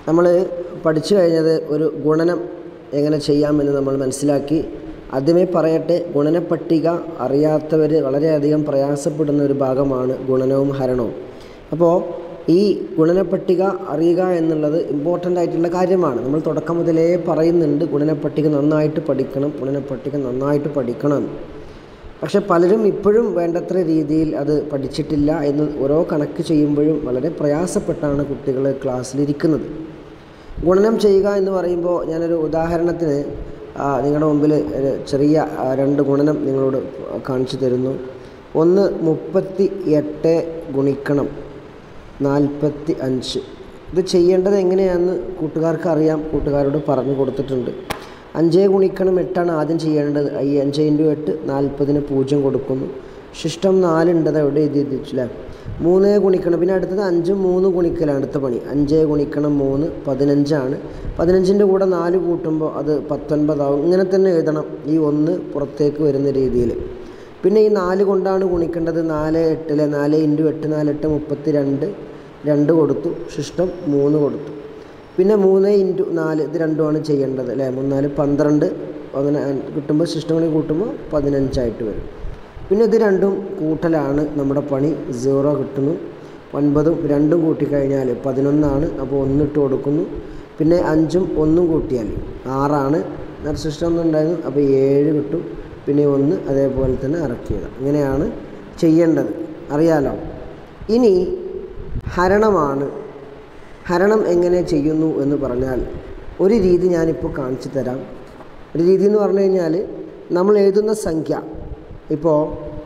നമ്മൾ പഠിച്ചു കഴിഞ്ഞത് ഒരു ഗുണനം എങ്ങനെ ചെയ്യാമെന്ന് നമ്മൾ മനസ്സിലാക്കി ആദ്യമേ പറയട്ടെ ഗുണനപ്പട്ടിക അറിയാത്തവർ വളരെയധികം പ്രയാസപ്പെടുന്ന ഒരു ഭാഗമാണ് ഗുണനവും ഹരണവും അപ്പോൾ ഈ ഗുണനപ്പട്ടിക അറിയുക എന്നുള്ളത് ഇമ്പോർട്ടൻ്റ് ആയിട്ടുള്ള കാര്യമാണ് നമ്മൾ തുടക്കം മുതലേ പറയുന്നുണ്ട് ഗുണനപ്പട്ടിക നന്നായിട്ട് പഠിക്കണം ഗുണനപ്പട്ടിക നന്നായിട്ട് പഠിക്കണം പക്ഷെ പലരും ഇപ്പോഴും വേണ്ടത്ര രീതിയിൽ അത് പഠിച്ചിട്ടില്ല എന്ന് ഓരോ കണക്ക് ചെയ്യുമ്പോഴും വളരെ പ്രയാസപ്പെട്ടാണ് കുട്ടികൾ ക്ലാസ്സിലിരിക്കുന്നത് ഗുണനം ചെയ്യുക എന്ന് പറയുമ്പോൾ ഞാനൊരു ഉദാഹരണത്തിന് ആ, നിങ്ങളുടെ മുമ്പിൽ ഒരു ചെറിയ ആ, രണ്ട് ഗുണനം നിങ്ങളോട് കാണിച്ചു തരുന്നു ഒന്ന് മുപ്പത്തി എട്ട് ഗുണിക്കണം നാൽപ്പത്തി അഞ്ച് ഇത് ചെയ്യേണ്ടത് എങ്ങനെയാണെന്ന് കൂട്ടുകാർക്ക് അറിയാം കൂട്ടുകാരോട് പറഞ്ഞു കൊടുത്തിട്ടുണ്ട് അഞ്ചേ ഗുണിക്കണം എട്ടാണ് ആദ്യം ചെയ്യേണ്ടത് ഈ അഞ്ച് ഇൻറ്റു എട്ട് നാൽപ്പതിന് പൂജ്യം കൊടുക്കുന്നു ശിഷ്ടം നാലുണ്ട് അത് എവിടെ എഴുതി വെച്ചില്ലേ മൂന്നേ ഗുണിക്കണം പിന്നെ അടുത്തത് അഞ്ചും മൂന്ന് ഗുണിക്കലാണ് അടുത്ത പണി അഞ്ചേ ഗുണിക്കണം മൂന്ന് പതിനഞ്ചാണ് പതിനഞ്ചിൻ്റെ കൂടെ നാല് കൂട്ടുമ്പോൾ അത് പത്തൊൻപതാവും ഇങ്ങനെ തന്നെ എഴുതണം ഈ ഒന്ന് പുറത്തേക്ക് വരുന്ന രീതിയിൽ പിന്നെ ഈ നാല് കൊണ്ടാണ് ഗുണിക്കേണ്ടത് നാല് എട്ടിലെ നാല് ഇൻറ്റു എട്ട് നാല് എട്ട് മുപ്പത്തി രണ്ട് രണ്ട് കൊടുത്തു ശിഷ്ടം മൂന്ന് കൊടുത്തു പിന്നെ മൂന്ന് ഇൻറ്റു നാല് ഇത് രണ്ടുമാണ് ചെയ്യേണ്ടത് അല്ലേ മൂന്നാല് പന്ത്രണ്ട് അങ്ങനെ കിട്ടുമ്പോൾ ശിഷ്ടങ്ങളിൽ കൂട്ടുമ്പോൾ പതിനഞ്ചായിട്ട് വരും പിന്നെ ഇത് രണ്ടും കൂട്ടലാണ് നമ്മുടെ പണി സീറോ കിട്ടുന്നു ഒൻപതും രണ്ടും കൂട്ടിക്കഴിഞ്ഞാൽ പതിനൊന്നാണ് അപ്പോൾ ഒന്നിട്ട് കൊടുക്കുന്നു പിന്നെ അഞ്ചും ഒന്നും കൂട്ടിയാൽ ആറാണ് നേരെ സിസ്റ്റം ഒന്നും ഉണ്ടായിരുന്നു അപ്പോൾ ഏഴ് കിട്ടും പിന്നെ ഒന്ന് അതേപോലെ തന്നെ ഇറക്കിയിടാം ഇങ്ങനെയാണ് ചെയ്യേണ്ടത് അറിയാലോ ഇനി ഹരണമാണ് ഹരണം എങ്ങനെ ചെയ്യുന്നു എന്ന് പറഞ്ഞാൽ ഒരു രീതി ഞാനിപ്പോൾ കാണിച്ചു തരാം ഒരു രീതി എന്ന് പറഞ്ഞു കഴിഞ്ഞാൽ നമ്മൾ എഴുതുന്ന സംഖ്യ ഇപ്പോൾ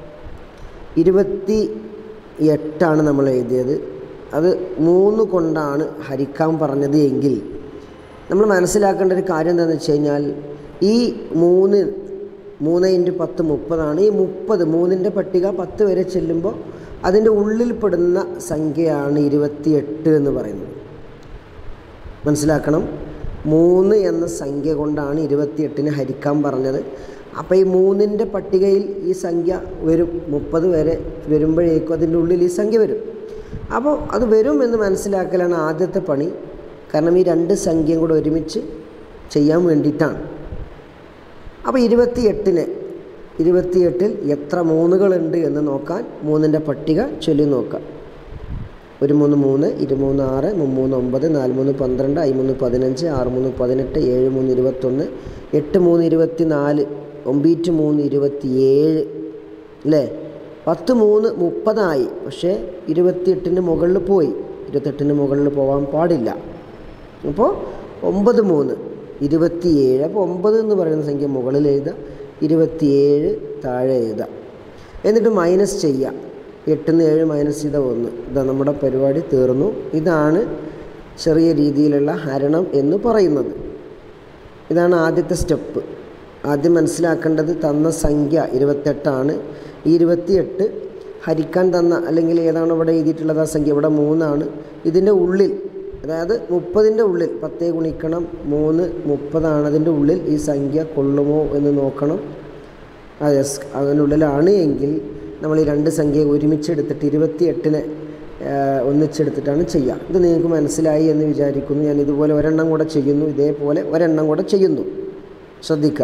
ഇരുപത്തി എട്ടാണ് നമ്മൾ എഴുതിയത് അത് മൂന്ന് കൊണ്ടാണ് ഹരിക്കാൻ പറഞ്ഞത് എങ്കിൽ നമ്മൾ മനസ്സിലാക്കേണ്ട ഒരു കാര്യം എന്താണെന്ന് വെച്ച് കഴിഞ്ഞാൽ ഈ മൂന്ന് മൂന്ന് ഇൻറ്റു പത്ത് മുപ്പതാണ് ഈ മുപ്പത് മൂന്നിൻ്റെ പട്ടിക പത്ത് വരെ ചെല്ലുമ്പോൾ അതിൻ്റെ ഉള്ളിൽപ്പെടുന്ന സംഖ്യയാണ് ഇരുപത്തിയെട്ട് എന്ന് പറയുന്നത് മനസ്സിലാക്കണം മൂന്ന് എന്ന സംഖ്യ കൊണ്ടാണ് ഇരുപത്തിയെട്ടിന് ഹരിക്കാൻ പറഞ്ഞത് അപ്പോൾ ഈ മൂന്നിൻ്റെ പട്ടികയിൽ ഈ സംഖ്യ വരും മുപ്പത് വരെ വരുമ്പോഴേക്കും അതിൻ്റെ ഉള്ളിൽ ഈ സംഖ്യ വരും അപ്പോൾ അത് വരും എന്ന് മനസ്സിലാക്കലാണ് ആദ്യത്തെ പണി കാരണം ഈ രണ്ട് സംഖ്യയും കൂടെ ഒരുമിച്ച് ചെയ്യാൻ വേണ്ടിയിട്ടാണ് അപ്പോൾ ഇരുപത്തിയെട്ടിന് ഇരുപത്തിയെട്ടിൽ എത്ര മൂന്നുകളുണ്ട് എന്ന് നോക്കാൻ മൂന്നിൻ്റെ പട്ടിക ചൊല്ലി നോക്കാം ഒരു മൂന്ന് മൂന്ന് ഇരുമൂന്ന് ആറ് മുമ്മൂന്ന് ഒമ്പത് നാല് മൂന്ന് പന്ത്രണ്ട് അയ്മൂന്ന് പതിനഞ്ച് ആറ് മൂന്ന് പതിനെട്ട് ഏഴ് മൂന്ന് ഇരുപത്തൊന്ന് എട്ട് മൂന്ന് ഇരുപത്തി നാല് ഒമ്പീറ്റ് മൂന്ന് ഇരുപത്തിയേഴ് അല്ലേ പത്ത് മൂന്ന് മുപ്പതായി പക്ഷേ ഇരുപത്തിയെട്ടിന് മുകളിൽ പോയി ഇരുപത്തെട്ടിന് മുകളിൽ പോകാൻ പാടില്ല അപ്പോൾ ഒമ്പത് മൂന്ന് ഇരുപത്തിയേഴ് അപ്പോൾ ഒമ്പത് എന്ന് പറയുന്ന സംഖ്യ മുകളിൽ എഴുതുക ഇരുപത്തിയേഴ് താഴെ എഴുതുക എന്നിട്ട് മൈനസ് ചെയ്യുക എട്ടിന്ന് ഏഴ് മൈനസ് ചെയ്ത ഒന്ന് ഇതാ നമ്മുടെ പരിപാടി തീർന്നു ഇതാണ് ചെറിയ രീതിയിലുള്ള ഹരണം എന്ന് പറയുന്നത് ഇതാണ് ആദ്യത്തെ സ്റ്റെപ്പ് ആദ്യം മനസ്സിലാക്കേണ്ടത് തന്ന സംഖ്യ ഇരുപത്തെട്ടാണ് ഈ ഇരുപത്തിയെട്ട് ഹരിക്കാൻ തന്ന അല്ലെങ്കിൽ ഏതാണ് ഇവിടെ എഴുതിയിട്ടുള്ളത് ആ സംഖ്യ ഇവിടെ മൂന്നാണ് ഇതിൻ്റെ ഉള്ളിൽ അതായത് മുപ്പതിൻ്റെ ഉള്ളിൽ പത്തേ ഗുണിക്കണം മൂന്ന് മുപ്പതാണ് അതിൻ്റെ ഉള്ളിൽ ഈ സംഖ്യ കൊള്ളുമോ എന്ന് നോക്കണം ആ യെസ് അതിനുള്ളിലാണ് എങ്കിൽ നമ്മൾ ഈ രണ്ട് സംഖ്യ ഒരുമിച്ചെടുത്തിട്ട് ഇരുപത്തിയെട്ടിനെ ഒന്നിച്ചെടുത്തിട്ടാണ് ചെയ്യുക ഇത് നിങ്ങൾക്ക് മനസ്സിലായി എന്ന് വിചാരിക്കുന്നു ഞാൻ ഇതുപോലെ ഒരെണ്ണം കൂടെ ചെയ്യുന്നു ഇതേപോലെ ഒരെണ്ണം കൂടെ ചെയ്യുന്നു ശ്രദ്ധിക്കുക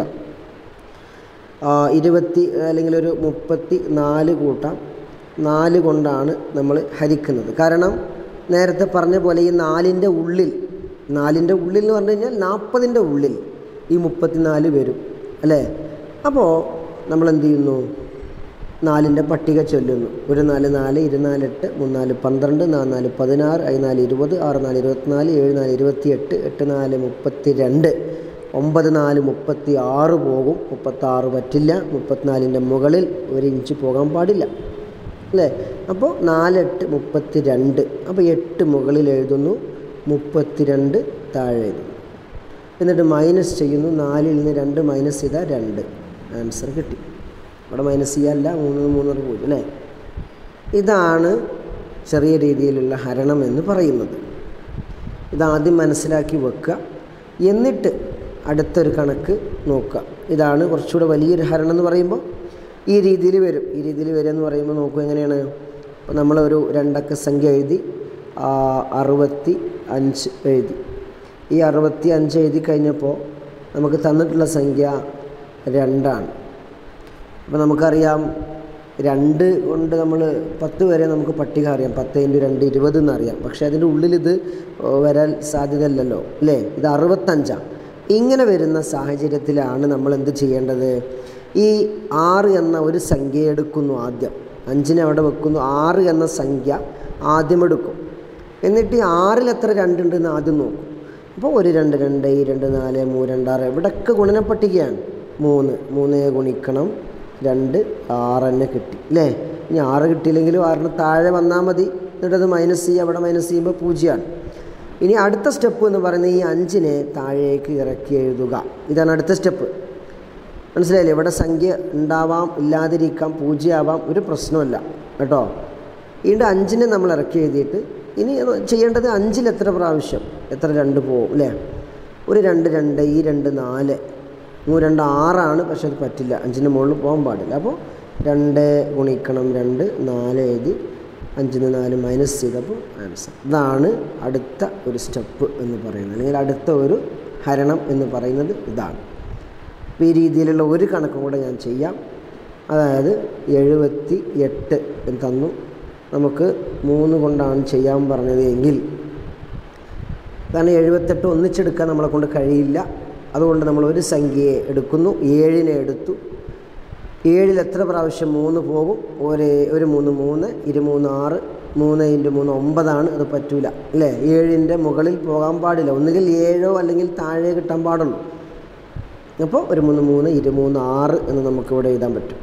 ആ, ഇരുപത്തി അല്ലെങ്കിൽ ഒരു മുപ്പത്തി നാല് കൂട്ടാം നാല് കൊണ്ടാണ് നമ്മൾ ഹരിക്കുന്നത് കാരണം നേരത്തെ പറഞ്ഞ പോലെ ഈ നാലിൻ്റെ ഉള്ളിൽ നാലിൻ്റെ ഉള്ളിൽ എന്ന് പറഞ്ഞു കഴിഞ്ഞാൽ നാൽപ്പതിൻ്റെ ഉള്ളിൽ ഈ മുപ്പത്തിനാല് വരും അല്ലേ അപ്പോൾ നമ്മൾ എന്ത് ചെയ്യുന്നു നാലിൻ്റെ പട്ടിക ചൊല്ലുന്നു ഒരു നാല് നാല് ഇരുനാല് എട്ട് മൂന്നാല് പന്ത്രണ്ട് നാല് നാല് പതിനാറ് ഐ നാല് ഇരുപത് ആറ് നാല് ഇരുപത്തിനാല് ഏഴ് നാല് ഇരുപത്തിയെട്ട് എട്ട് നാല് മുപ്പത്തി രണ്ട് ഒമ്പത് നാല് മുപ്പത്തി ആറ് പോകും മുപ്പത്താറ് പറ്റില്ല മുപ്പത്തിനാലിൻ്റെ മുകളിൽ ഒരു ഇഞ്ച് പോകാൻ പാടില്ല അല്ലേ അപ്പോൾ നാലെട്ട് മുപ്പത്തി രണ്ട് അപ്പോൾ എട്ട് മുകളിൽ എഴുതുന്നു മുപ്പത്തിരണ്ട് താഴെ എഴുതുന്നു എന്നിട്ട് മൈനസ് ചെയ്യുന്നു നാലിൽ നിന്ന് രണ്ട് മൈനസ് ചെയ്താൽ രണ്ട് ആൻസർ കിട്ടി അവിടെ മൈനസ് ചെയ്യാല്ല മൂന്ന് മൂന്നര പൂജ്യം അല്ലേ ഇതാണ് ചെറിയ രീതിയിലുള്ള ഹരണം എന്ന് പറയുന്നത് ഇതാദ്യം മനസ്സിലാക്കി വെക്കുക എന്നിട്ട് അടുത്തൊരു കണക്ക് നോക്കുക ഇതാണ് കുറച്ചുകൂടെ വലിയൊരു ഹരണം എന്ന് പറയുമ്പോൾ ഈ രീതിയിൽ വരും ഈ രീതിയിൽ വരും എന്ന് പറയുമ്പോൾ നോക്കൂ എങ്ങനെയാണ് ഇപ്പോൾ നമ്മളൊരു രണ്ടക്ക സംഖ്യ എഴുതി ആ, അറുപത്തി അഞ്ച് എഴുതി ഈ അറുപത്തി അഞ്ച് എഴുതി കഴിഞ്ഞപ്പോൾ നമുക്ക് തന്നിട്ടുള്ള സംഖ്യ രണ്ടാണ് അപ്പോൾ നമുക്കറിയാം രണ്ട് കൊണ്ട് നമ്മൾ പത്ത് വരെ നമുക്ക് പട്ടിക അറിയാം പത്ത് ഇൻറ്റു രണ്ട് ഇരുപത് എന്നറിയാം പക്ഷേ അതിൻ്റെ ഉള്ളിൽ ഇത് വരാൻ സാധ്യതയില്ലല്ലോ അല്ലേ ഇത് അറുപത്തഞ്ചാണ് ഇങ്ങനെ വരുന്ന സാഹചര്യത്തിലാണ് നമ്മൾ എന്ത് ചെയ്യേണ്ടത് ഈ ആറ് എന്ന ഒരു സംഖ്യ എടുക്കുന്നു ആദ്യം അഞ്ചിനെ അവിടെ വെക്കുന്നു ആറ് എന്ന സംഖ്യ ആദ്യം എടുക്കും എന്നിട്ട് ഈ ആറിൽ എത്ര രണ്ടുണ്ടെന്ന് ആദ്യം നോക്കും അപ്പോൾ ഒരു രണ്ട് രണ്ട് ഈ രണ്ട് നാല് മൂന്ന് രണ്ട് ആറ് ഇവിടെയൊക്കെ ഗുണനപ്പട്ടികയാണ് മൂന്ന് മൂന്ന് ഗുണിക്കണം രണ്ട് ആറ് തന്നെ കിട്ടി അല്ലേ ഇനി ആറ് കിട്ടിയില്ലെങ്കിലും ആറിന് താഴെ വന്നാൽ മതി എന്നിട്ടത് മൈനസ് ചെയ്യുക അവിടെ മൈനസ് ചെയ്യുമ്പോൾ പൂജ്യമാണ് ഇനി അടുത്ത സ്റ്റെപ്പ് എന്ന് പറയുന്നത് ഈ അഞ്ചിനെ താഴേക്ക് ഇറക്കി എഴുതുക ഇതാണ് അടുത്ത സ്റ്റെപ്പ് മനസ്സിലായില്ലേ ഇവിടെ സംഖ്യ ഉണ്ടാവാം ഇല്ലാതിരിക്കാം പൂജ്യമാവാം ഒരു പ്രശ്നമല്ല കേട്ടോ വീണ്ടും അഞ്ചിനെ നമ്മൾ ഇറക്കി എഴുതിയിട്ട് ഇനി ചെയ്യേണ്ടത് അഞ്ചിൽ എത്ര പ്രാവശ്യം എത്ര രണ്ട് പോവും അല്ലേ ഒരു രണ്ട് രണ്ട് ഈ രണ്ട് നാല് മൂന്ന് രണ്ട് ആറാണ് പക്ഷെ അത് പറ്റില്ല അഞ്ചിൻ്റെ മുകളിൽ പോകാൻ പാടില്ല അപ്പോൾ രണ്ട് ഗുണിക്കണം രണ്ട് നാല് എഴുതി അഞ്ചിന് നാല് മൈനസ് ചെയ്തപ്പോൾ ആൻസർ ഇതാണ് അടുത്ത ഒരു സ്റ്റെപ്പ് എന്ന് പറയുന്നത് അല്ലെങ്കിൽ അടുത്ത ഒരു ഹരണം എന്ന് പറയുന്നത് ഇതാണ് അപ്പോൾ ഈ രീതിയിലുള്ള ഒരു കണക്കും കൂടെ ഞാൻ ചെയ്യാം അതായത് എഴുപത്തി എട്ട് എന്ന് തന്നു നമുക്ക് മൂന്ന് കൊണ്ടാണ് ചെയ്യാൻ പറഞ്ഞത് എങ്കിൽ കാരണം എഴുപത്തെട്ട് ഒന്നിച്ചെടുക്കാൻ നമ്മളെ കൊണ്ട് കഴിയില്ല അതുകൊണ്ട് നമ്മൾ ഒരു സംഖ്യയെ എടുക്കുന്നു ഏഴിനെ എടുത്തു ഏഴിൽ എത്ര പ്രാവശ്യം മൂന്ന് പോകും ഒരു ഒരു മൂന്ന് മൂന്ന് ഇരുമൂന്ന് ആറ് മൂന്ന് ഇൻറ്റു മൂന്ന് ഒമ്പതാണ് അത് പറ്റൂല അല്ലേ ഏഴിൻ്റെ മുകളിൽ പോകാൻ പാടില്ല ഒന്നുകിൽ ഏഴോ അല്ലെങ്കിൽ താഴെ കിട്ടാൻ പാടുള്ളൂ അപ്പോൾ ഒരു മൂന്ന് മൂന്ന് ഇരുമൂന്ന് ആറ് എന്ന് നമുക്കിവിടെ എഴുതാൻ പറ്റും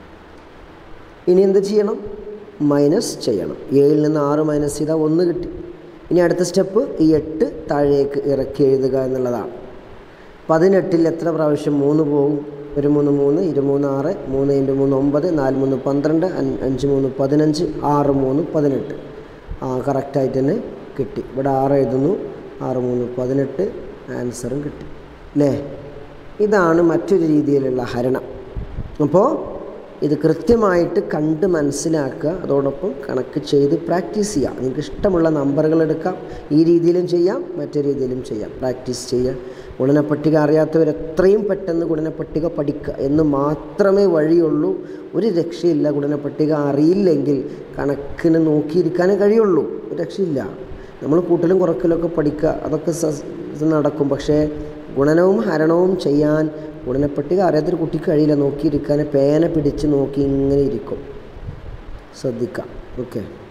ഇനി എന്ത് ചെയ്യണം മൈനസ് ചെയ്യണം ഏഴിൽ നിന്ന് ആറ് മൈനസ് ചെയ്താൽ ഒന്ന് കിട്ടി ഇനി അടുത്ത സ്റ്റെപ്പ് ഈ എട്ട് താഴേക്ക് ഇറക്കി എഴുതുക എന്നുള്ളതാണ് പതിനെട്ടിൽ എത്ര പ്രാവശ്യം മൂന്ന് പോകും ഒരു മൂന്ന് മൂന്ന് ഇരുമൂന്ന് ആറ് മൂന്ന് ഇൻറ്റു മൂന്ന് ഒമ്പത് നാല് മൂന്ന് പന്ത്രണ്ട് അഞ്ച് മൂന്ന് പതിനഞ്ച് ആറ് മൂന്ന് പതിനെട്ട് ആ കറക്റ്റായിട്ട് തന്നെ കിട്ടി ഇവിടെ ആറ് എഴുതുന്നു ആറ് മൂന്ന് പതിനെട്ട് ആൻസറും കിട്ടി അല്ലേ ഇതാണ് മറ്റൊരു രീതിയിലുള്ള ഹരണം അപ്പോൾ ഇത് കൃത്യമായിട്ട് കണ്ട് മനസ്സിലാക്കുക അതോടൊപ്പം കണക്ക് ചെയ്ത് പ്രാക്ടീസ് ചെയ്യാം നിങ്ങൾക്ക് ഇഷ്ടമുള്ള നമ്പറുകൾ എടുക്കാം ഈ രീതിയിലും ചെയ്യാം മറ്റു രീതിയിലും ചെയ്യാം പ്രാക്ടീസ് ചെയ്യുക ഗുണനപ്പട്ടിക അറിയാത്തവർ എത്രയും പെട്ടെന്ന് ഗുണനപ്പട്ടിക പഠിക്കുക എന്ന് മാത്രമേ വഴിയുള്ളൂ ഒരു രക്ഷയില്ല ഗുണനപ്പട്ടിക അറിയില്ലെങ്കിൽ കണക്കിന് നോക്കിയിരിക്കാനേ കഴിയുള്ളൂ ഒരു രക്ഷയില്ല നമ്മൾ കൂട്ടലും കുറക്കലൊക്കെ പഠിക്കുക അതൊക്കെ നടക്കും പക്ഷേ ഗുണനവും ഹരണവും ചെയ്യാൻ ഗുണനപ്പട്ടിക അറിയാത്തൊരു കുട്ടിക്ക് കഴിയില്ല നോക്കിയിരിക്കാൻ പേന പിടിച്ച് നോക്കി ഇങ്ങനെ ഇരിക്കും ശ്രദ്ധിക്കാം ഓക്കെ